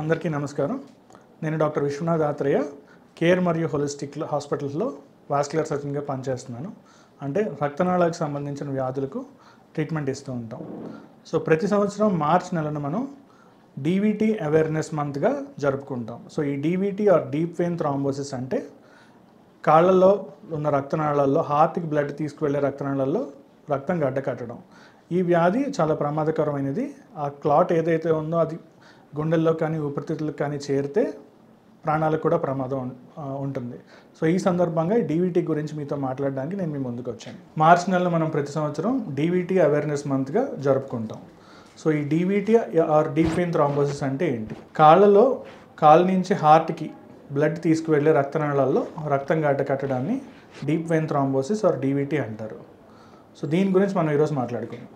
అందరికీ నమస్కారం నేను డాక్టర్ విశ్వనాథ్ ఆత్రేయ కేర్ మరియు హోలిస్టిక్ హాస్పిటల్స్లో వాస్కులర్ సర్జన్గా పనిచేస్తున్నాను అంటే రక్తనాళాలకు సంబంధించిన వ్యాధులకు ట్రీట్మెంట్ ఇస్తూ ఉంటాం సో ప్రతి సంవత్సరం మార్చ్ నెలను మనం డీవీటీ అవేర్నెస్ మంత్గా జరుపుకుంటాం సో ఈ DVT or deep vein thrombosis అంటే కాళ్ళల్లో ఉన్న రక్తనాళాల్లో హార్ట్కి బ్లడ్ తీసుకువెళ్ళే రక్తనాళాల్లో రక్తం గడ్డకట్టడం ఈ వ్యాధి చాలా ప్రమాదకరమైనది ఆ క్లాట్ ఏదైతే ఉందో అది గుండెల్లో కానీ ఊపిరితిత్తులకు కానీ చేరితే ప్రాణాలకు కూడా ప్రమాదం ఉం- ఆ, ఉంటుంది సో ఈ సందర్భంగా ఈ డీవీటీ గురించి మీతో మాట్లాడడానికి నేను మీ ముందుకు వచ్చాను మార్చ్ నెలలో మనం ప్రతి సంవత్సరం డీవీటీ అవేర్నెస్ మంత్గా జరుపుకుంటాం సో ఈ DVT or deep vein thrombosis అంటే ఏంటి కాళ్ళలో కాళ్ళ నుంచి హార్ట్కి బ్లడ్ తీసుకువెళ్ళే రక్తనాళాల్లో రక్తం గడ్డ కట్టడాన్ని deep vein thrombosis or DVT అంటారు సో దీని గురించి మనం ఈరోజు మాట్లాడుకుందాం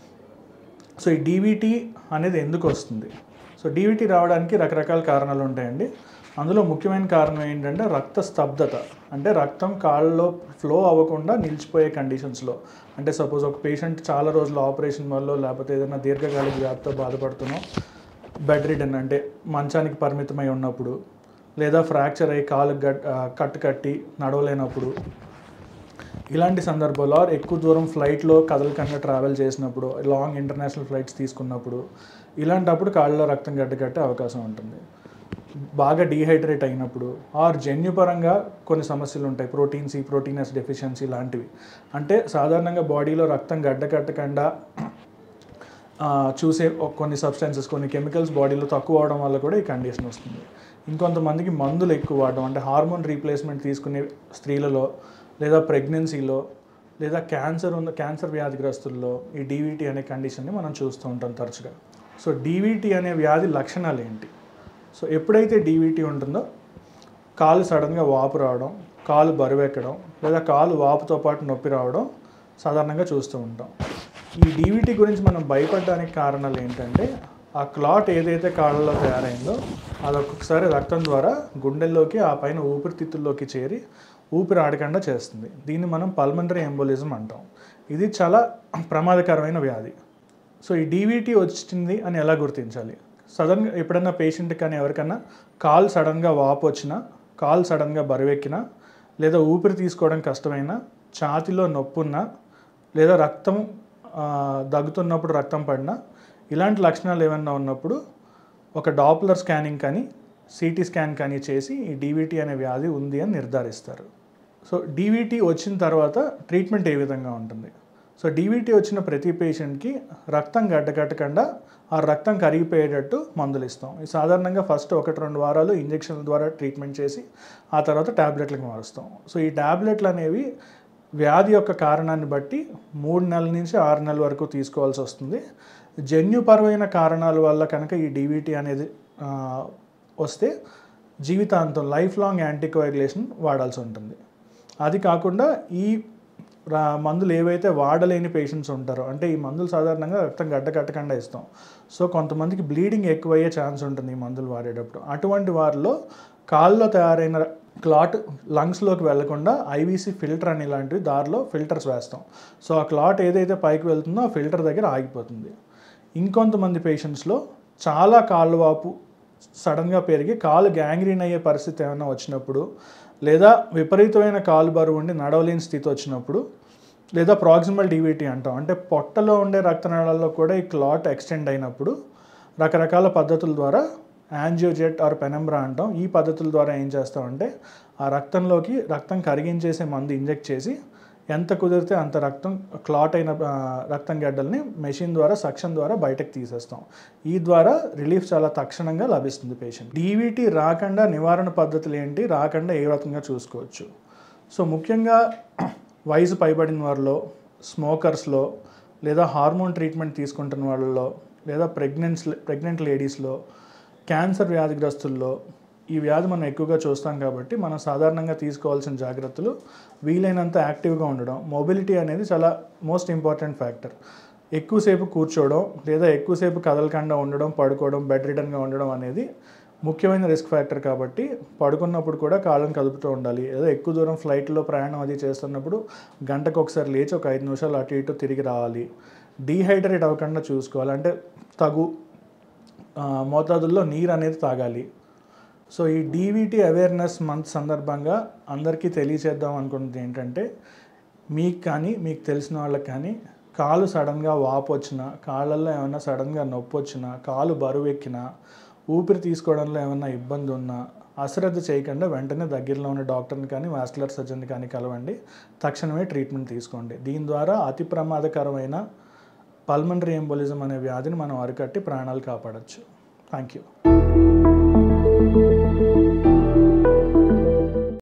సో ఈ డీవీటీ అనేది ఎందుకు వస్తుంది సో డీవీటీ రావడానికి రకరకాల కారణాలు ఉంటాయండి అందులో ముఖ్యమైన కారణం ఏంటంటే రక్త స్తబ్దత అంటే రక్తం కాళ్ళలో ఫ్లో అవ్వకుండా నిలిచిపోయే కండిషన్స్లో అంటే సపోజ్ ఒక పేషెంట్ చాలా రోజులు ఆపరేషన్ వల్ల లేకపోతే ఏదైనా దీర్ఘకాలిక వ్యాధితో బాధపడుతున్నాం బెడ్ రిడన్ అంటే మంచానికి పరిమితమై ఉన్నప్పుడు లేదా ఫ్రాక్చర్ అయ్యి కాలు గట్ ఆ, కట్టు కట్టి నడవలేనప్పుడు ఇలాంటి సందర్భాల్లో ఆర్ ఎక్కువ దూరం ఫ్లైట్లో కదలకుండా ట్రావెల్ చేసినప్పుడు లాంగ్ ఇంటర్నేషనల్ ఫ్లైట్స్ తీసుకున్నప్పుడు ఇలాంటప్పుడు కాళ్ళలో రక్తం గడ్డకట్టే అవకాశం ఉంటుంది బాగా డీహైడ్రేట్ అయినప్పుడు ఆర్ జన్యుపరంగా కొన్ని సమస్యలు ఉంటాయి ప్రోటీన్ సి ప్రోటీనస్ డెఫిషియన్సీ లాంటివి అంటే సాధారణంగా బాడీలో రక్తం గడ్డకట్టకుండా ఆ, చూసే ఒక కొన్ని సబ్స్టెన్సెస్ కొన్ని కెమికల్స్ బాడీలో తక్కువ అవడం వల్ల కూడా ఈ కండిషన్ వస్తుంది ఇంకొంతమందికి మందులు ఎక్కువ వాడడం అంటే హార్మోన్ రీప్లేస్మెంట్ తీసుకునే స్త్రీలలో లేదా ప్రెగ్నెన్సీలో లేదా క్యాన్సర్ ఉన్న క్యాన్సర్ వ్యాధిగ్రస్తుల్లో ఈ డీవీటీ అనే కండిషన్ని మనం చూస్తూ ఉంటాం తరచుగా సో డీవీటీ అనే వ్యాధి లక్షణాలు ఏంటి సో ఎప్పుడైతే డీవీటీ ఉంటుందో కాలు సడన్గా వాపు రావడం కాలు బరువెక్కడం లేదా కాలు వాపుతో పాటు నొప్పి రావడం సాధారణంగా చూస్తూ ఉంటాం ఈ డీవీటీ గురించి మనం భయపడడానికి కారణాలు ఏంటంటే ఆ క్లాట్ ఏదైతే కాళ్ళలో తయారైందో అది ఒక్కొక్కసారి రక్తం ద్వారా గుండెల్లోకి ఆ పైన ఊపిరితిత్తుల్లోకి చేరి ఊపిరి ఆడకుండా చేస్తుంది దీన్ని మనం పల్మనరీ ఎంబోలిజం అంటాం ఇది చాలా ప్రమాదకరమైన వ్యాధి సో ఈ డీవీటీ వచ్చింది అని ఎలా గుర్తించాలి సడన్గా ఎప్పుడన్నా పేషెంట్ కానీ ఎవరికన్నా కాలు సడన్గా వాపు వచ్చినా కాలు సడన్గా బరువెక్కినా లేదా ఊపిరి తీసుకోవడం కష్టమైనా ఛాతిలో నొప్పి ఉన్నా లేదా రక్తం ఆ, దగ్గుతున్నప్పుడు రక్తం పడినా ఇలాంటి లక్షణాలు ఏమన్నా ఉన్నప్పుడు ఒక డాప్లర్ స్కానింగ్ కానీ సిటీ స్కాన్ కానీ చేసి ఈ డీవీటీ అనే వ్యాధి ఉంది అని నిర్ధారిస్తారు సో డీవీటీ వచ్చిన తర్వాత ట్రీట్మెంట్ ఏ విధంగా ఉంటుంది సో డీవీటీ వచ్చిన ప్రతి పేషెంట్కి రక్తం గడ్డకట్టకుండా ఆ రక్తం కరిగిపోయేటట్టు మందులు ఇస్తాం ఇది సాధారణంగా ఫస్ట్ ఒకటి రెండు వారాలు ఇంజక్షన్ల ద్వారా ట్రీట్మెంట్ చేసి ఆ తర్వాత ట్యాబ్లెట్లకు మారుస్తాం సో ఈ ట్యాబ్లెట్లు అనేవి వ్యాధి యొక్క కారణాన్ని బట్టి మూడు నెలల నుంచి ఆరు నెలల వరకు తీసుకోవాల్సి వస్తుంది జన్యుపరమైన కారణాల వల్ల కనుక ఈ డీవీటీ అనేది ఆ, వస్తే జీవితాంతం లైఫ్ లాంగ్ యాంటీకోయాగులేషన్ వాడాల్సి ఉంటుంది అది కాకుండా ఈ రా- మందులు ఏవైతే వాడలేని పేషెంట్స్ ఉంటారో అంటే ఈ మందులు సాధారణంగా రక్తం గడ్డ కట్టకుండా ఇస్తాం సో కొంతమందికి బ్లీడింగ్ ఎక్కువయ్యే ఛాన్స్ ఉంటుంది ఈ మందులు వాడేటప్పుడు అటువంటి వారిలో కాల్లో తయారైన క్లాట్ లంగ్స్లోకి వెళ్లకుండా ఐవీసీ ఫిల్టర్ అని ఇలాంటివి దారిలో ఫిల్టర్స్ వేస్తాం సో ఆ క్లాట్ ఏదైతే పైకి వెళ్తుందో ఆ ఫిల్టర్ దగ్గర ఆగిపోతుంది ఇంకొంతమంది పేషెంట్స్లో చాలా కాళ్ళు వాపు సడన్గా పెరిగి కాలు గ్యాంగ్రీన్ అయ్యే పరిస్థితి ఏమైనా వచ్చినప్పుడు లేదా విపరీతమైన కాలు బరువు ఉండి నడవలేని స్థితి వచ్చినప్పుడు లేదా ప్రాక్సిమల్ డీవీటీ అంటాం అంటే పొట్టలో ఉండే రక్తనాళాల్లో కూడా ఈ క్లాట్ ఎక్స్టెండ్ అయినప్పుడు రకరకాల పద్ధతుల ద్వారా యాంజియోజెట్ ఆర్ పెనంబ్రా అంటాం ఈ పద్ధతుల ద్వారా ఏం చేస్తామంటే ఆ రక్తంలోకి రక్తం కరిగించేసే మందు ఇంజెక్ట్ చేసి ఎంత కుదిరితే అంత రక్తం క్లాట్ అయిన ఆ, రక్తం గడ్డల్ని మెషిన్ ద్వారా సక్షన్ ద్వారా బయటకు తీసేస్తాం ఈ ద్వారా రిలీఫ్ చాలా తక్షణంగా లభిస్తుంది పేషెంట్ డీవీటీ రాకుండా నివారణ పద్ధతులు ఏంటి రాకుండా ఏ రకంగా చూసుకోవచ్చు సో ముఖ్యంగా వయసు పైబడిన వారిలో స్మోకర్స్లో లేదా హార్మోన్ ట్రీట్మెంట్ తీసుకుంటున్న వాళ్ళలో లేదా ప్రెగ్నెంట్స్ ప్రెగ్నెంట్ లేడీస్లో క్యాన్సర్ వ్యాధిగ్రస్తుల్లో ఈ వ్యాధి మనం ఎక్కువగా చూస్తాం కాబట్టి మనం సాధారణంగా తీసుకోవాల్సిన జాగ్రత్తలు వీలైనంత యాక్టివ్గా ఉండడం మొబిలిటీ అనేది చాలా మోస్ట్ ఇంపార్టెంట్ ఫ్యాక్టర్ ఎక్కువసేపు కూర్చోవడం లేదా ఎక్కువసేపు కదలకుండా ఉండడం పడుకోవడం బెడ్ రిటర్న్గా ఉండడం అనేది ముఖ్యమైన రిస్క్ ఫ్యాక్టర్ కాబట్టి పడుకున్నప్పుడు కూడా కాళ్ళని కదుపుతూ ఉండాలి ఏదో ఎక్కువ దూరం ఫ్లైట్లో ప్రయాణం అది చేస్తున్నప్పుడు గంటకు ఒకసారి లేచి ఒక ఐదు నిమిషాలు అటు ఇటు తిరిగి రావాలి డీహైడ్రేట్ అవ్వకుండా చూసుకోవాలి అంటే తగు ఆ, మోతాదుల్లో నీరు అనేది తాగాలి సో ఈ డీవీటీ అవేర్నెస్ మంత్ సందర్భంగా అందరికీ తెలియచేద్దాం అనుకున్నది ఏంటంటే మీకు కానీ మీకు తెలిసిన వాళ్ళకి కానీ కాలు సడన్గా వాపు వచ్చినా కాళ్ళల్లో ఏమైనా సడన్గా నొప్పి వచ్చినా కాలు బరువు ఎక్కినా ఊపిరి తీసుకోవడంలో ఏమైనా ఇబ్బంది ఉన్నా అశ్రద్ధ చేయకుండా వెంటనే దగ్గరలో ఉన్న డాక్టర్ని కానీ వాస్కులర్ సర్జన్ని కానీ కలవండి తక్షణమే ట్రీట్మెంట్ తీసుకోండి దీని ద్వారా అతి ప్రమాదకరమైన పల్మనరీ ఎంబోలిజం అనే వ్యాధిని మనం అరికట్టి ప్రాణాలు కాపాడచ్చు థ్యాంక్ యూ